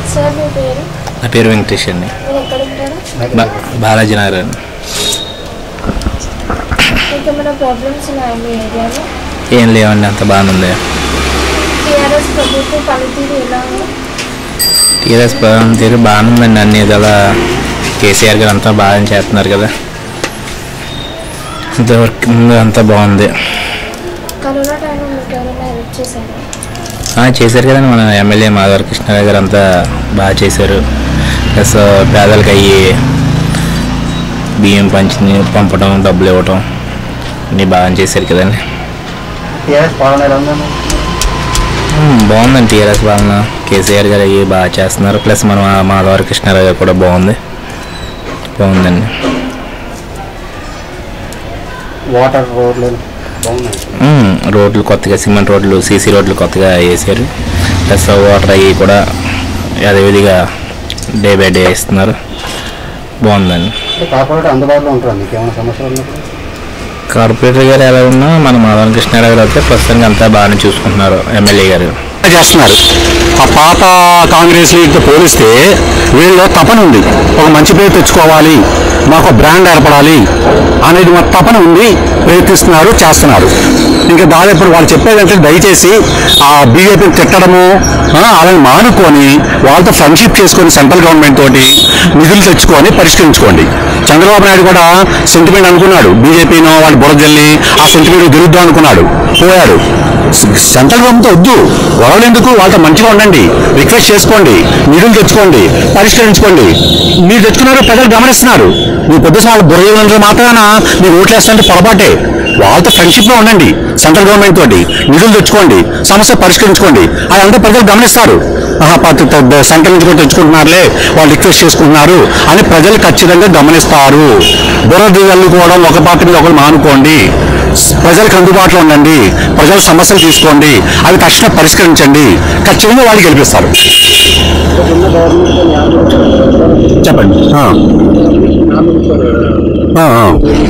Sir మీ పేరు నా పేరు వెంకటేష్ అండి మీరు ఎక్కడ ఉంటారు బా బాలాజీ నగర్ అండి మీకు ఏమైనా ప్రాబ్లమ్స్ ఉన్నాయా మీ ఏరియాలో ఏం లేవండి అంత బాగానే ఉంది టీఆర్ఎస్ ప్రభుత్వ పనితీరు ఎలా ఉంది టీఆర్ఎస్ ప్రభావం తీరు బాగానే ఉందండి అన్ని విధాలా కేసీఆర్ గారు అంతా బాగా చేస్తున్నారు కదా ఇంతవరకు ముందు అంతా బాగుంది కరోనా టైంలో మీకు ఎవరైనా హెల్ప్ చేశారా ఆ, చేశారు కదండి మన ఎమ్మెల్యే మాధవర్ కృష్ణరావు గారు అంతా బాగా చేశారు ప్లస్ పేదలకు అయ్యి బియ్యం పంచి పంపడం డబ్బులు ఇవ్వటం అన్నీ బాగా చేశారు కదండి టీఆర్ఎస్ పాలన ఎలా ఉందండి ఉమ్, బాగుందండి టీఆర్ఎస్ పాలన కేసీఆర్ గారు అవి బాగా చేస్తున్నారు ప్లస్ మన మాధవర్ కృష్ణారావు గారు కూడా బాగుంది బాగుందండి వాటర్ రోడ్లు బాగున్నాయి ఉమ్, రోడ్లు కొత్తగా సిమెంట్ రోడ్లు సీసీ రోడ్లు కొత్తగా వేసారు ప్లస్ వాటర్ అవి కూడా అదేవిధిగా డే బై డే ఇస్తున్నారు బాగుందండి అంటే కార్పొరేట్ అందుబాటులో ఉంటారా మీకు ఏమైనా సమస్యలు ఉన్నప్పుడు కార్పొరేటర్ గారు ఎలా ఉన్నా మన మాధవన్ కృష్ణారావు గారు అయితే ప్రస్తుతానికి అంతా బాగానే చూసుకుంటున్నారు ఎమ్మెల్యే గారు చేస్తున్నారు ఆ పాత కాంగ్రెస్ లీగ్తో పోలిస్తే వీళ్ళలో తపన ఉంది ఒక మంచి పేరు తెచ్చుకోవాలి మాకు బ్రాండ్ ఏర్పడాలి అనేది మా తపన ఉంది ప్రయత్నిస్తున్నారు చేస్తున్నారు ఇంకా దాదాపు వాళ్ళు చెప్పేదంటే దయచేసి ఆ బీజేపీని తిట్టడము ఆ, అలాని మానుకొని వాళ్ళతో ఫ్రెండ్షిప్ చేసుకొని సెంట్రల్ గవర్నమెంట్ తోటి నిధులు తెచ్చుకొని పరిష్కరించుకోండి చంద్రబాబు నాయుడు కూడా సెంటిమెంట్ అనుకున్నాడు బీజేపీనో వాళ్ళు బురదల్లి ఆ సెంటిమెంట్ గెలుద్దాం అనుకున్నాడు పోయాడు సెంట్రల్ గవర్నమెంట్ వద్దు గొడవలు ఎందుకు వాళ్ళతో మంచిగా ఉండండి రిక్వెస్ట్ చేసుకోండి నిధులు తెచ్చుకోండి పరిష్కరించుకోండి మీరు తెచ్చుకున్నారు ప్రజలు గమనిస్తున్నారు మీ పెద్ద సార్లు బుర్ర మాత్రాన మీరు ఓట్లేస్తుంటే పొరపాటే వాళ్ళతో ఫ్రెండ్షిప్ లో ఉండండి సెంట్రల్ గవర్నమెంట్ తోటి నిధులు తెచ్చుకోండి సమస్య పరిష్కరించుకోండి అదంతా ప్రజలు గమనిస్తారు ఆహా, ప- ప- సెంట్రల్ నుంచి కూడా తెచ్చుకుంటున్నారులే వాళ్ళు రిక్వెస్ట్ చేసుకుంటున్నారు అని ప్రజలు ఖచ్చితంగా గమనిస్తారు బుర్ర చల్లుకోవడం ఒక పార్టీ మీద ఒకరు మానుకోండి ప్రజలకు అందుబాటులో ఉండండి ప్రజల సమస్యలు తీసుకోండి అవి తక్షణం పరిష్కరించండి ఖచ్చితంగా వాళ్ళు గెలిపిస్తారు చెప్పండి ఆ. ఆ, ఆ.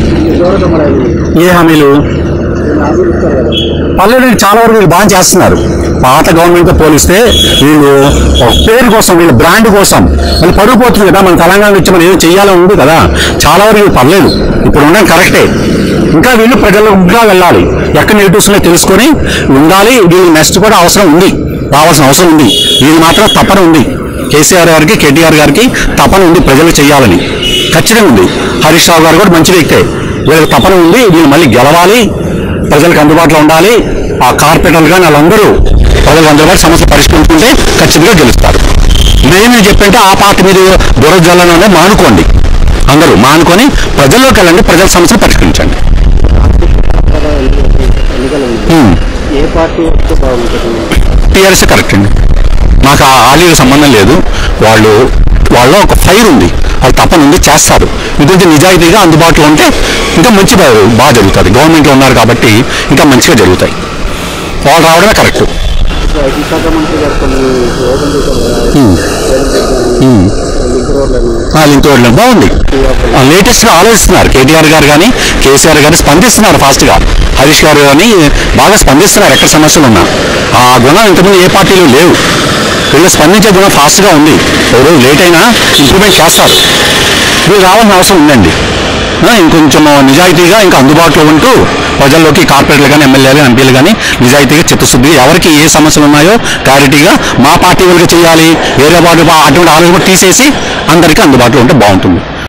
ఏ హామీలు పల్లెలు చాలా వరకు వీళ్ళు బాగా చేస్తున్నారు పాత గవర్నమెంట్తో పోలిస్తే వీళ్ళు ఒక పేరు కోసం వీళ్ళ బ్రాండ్ కోసం వాళ్ళు పరుగు పోతుంది కదా మన తెలంగాణ నుంచి మనం ఏదో చెయ్యాలని ఉంది కదా చాలా వరకు వీళ్ళు పర్లేదు ఇప్పుడు ఉండడం కరెక్టే ఇంకా వీళ్ళు ప్రజల్లో ఇంకా వెళ్ళాలి ఎక్కడ నెగిటివ్స్ ఉన్నాయో తెలుసుకొని ఉండాలి వీళ్ళు నెక్స్ట్ కూడా అవసరం ఉంది రావాల్సిన అవసరం ఉంది వీళ్ళు మాత్రం తపన ఉంది కేసీఆర్ గారికి కేటీఆర్ గారికి తపన ఉంది ప్రజలు చేయాలని ఖచ్చితంగా ఉంది హరీష్ రావు గారు కూడా మంచి వ్యక్తే వీళ్ళకి తపన ఉంది వీళ్ళు మళ్ళీ గెలవాలి ప్రజలకు అందుబాటులో ఉండాలి ఆ కార్పొరేటర్లు కానీ వాళ్ళందరూ ప్రజలకు అందుబాటు సమస్య పరిష్కరించుకుంటే ఖచ్చితంగా గెలుస్తారు నేనే చెప్పంటే ఆ పార్టీ మీద బుర్ర జల్లననే మానుకోండి అందరూ మానుకొని ప్రజల్లోకి వెళ్ళండి ప్రజల సమస్యలు పరిష్కరించండి ఎన్నికలు ఉంది హ్మ్. ఏ పార్టీ వస్తే బాగుంటుంది టీఆర్ఎస్ కరెక్ట్ అండి నాకు ఆ ఆలీల సంబంధం లేదు వాళ్ళు వాళ్ళ ఒక ఫైర్ ఉంది వాళ్ళు తప్పని ఉంది చేస్తారు ఇదంతా నిజాయితీగా అందుబాటులో ఉంటే ఇంకా మంచి బా- బాగా జరుగుతుంది గవర్నమెంట్లో ఉన్నారు కాబట్టి ఇంకా మంచిగా జరుగుతాయి వాళ్ళు రావడమే కరెక్ట్ ఇప్పుడు ఐటీ శాఖ మంత్రి గారు కొన్ని రోడ్లు చేశారు కదా లింక్ రోడ్లని లింక్ రోడ్లు బాగుంది లేటెస్ట్గా ఆలోచిస్తున్నారు కేటీఆర్ గారు కానీ కేసీఆర్ గారు స్పందిస్తున్నారు ఫాస్ట్గా హరీష్ గారు కానీ బాగా స్పందిస్తున్నారు ఎక్కడ సమస్యలు ఉన్నా ఆ గుణం ఇంతకుముందు ఏ పార్టీలో లేవు వీళ్ళు స్పందించే గుణం ఫాస్ట్గా ఉంది ఎవరు లేట్ అయినా ఇంప్రూవ్మెంట్ చేస్తారు వీళ్ళు రావాల్సిన అవసరం ఉందండి ఆ, ఇంకొంచెం నిజాయితీగా ఇంకా అందుబాటులో ఉంటూ ప్రజల్లోకి కార్పొరేట్లు కానీ ఎమ్మెల్యేలు కానీ ఎంపీలు కానీ నిజాయితీగా చిత్తశుద్ధి ఎవరికి ఏ సమస్యలు ఉన్నాయో క్లారిటీగా మా పార్టీ వాళ్ళకి చేయాలి వేరే పార్టీ అటువంటి ఆలోచన కూడా తీసేసి అందరికీ అందుబాటులో ఉంటే బాగుంటుంది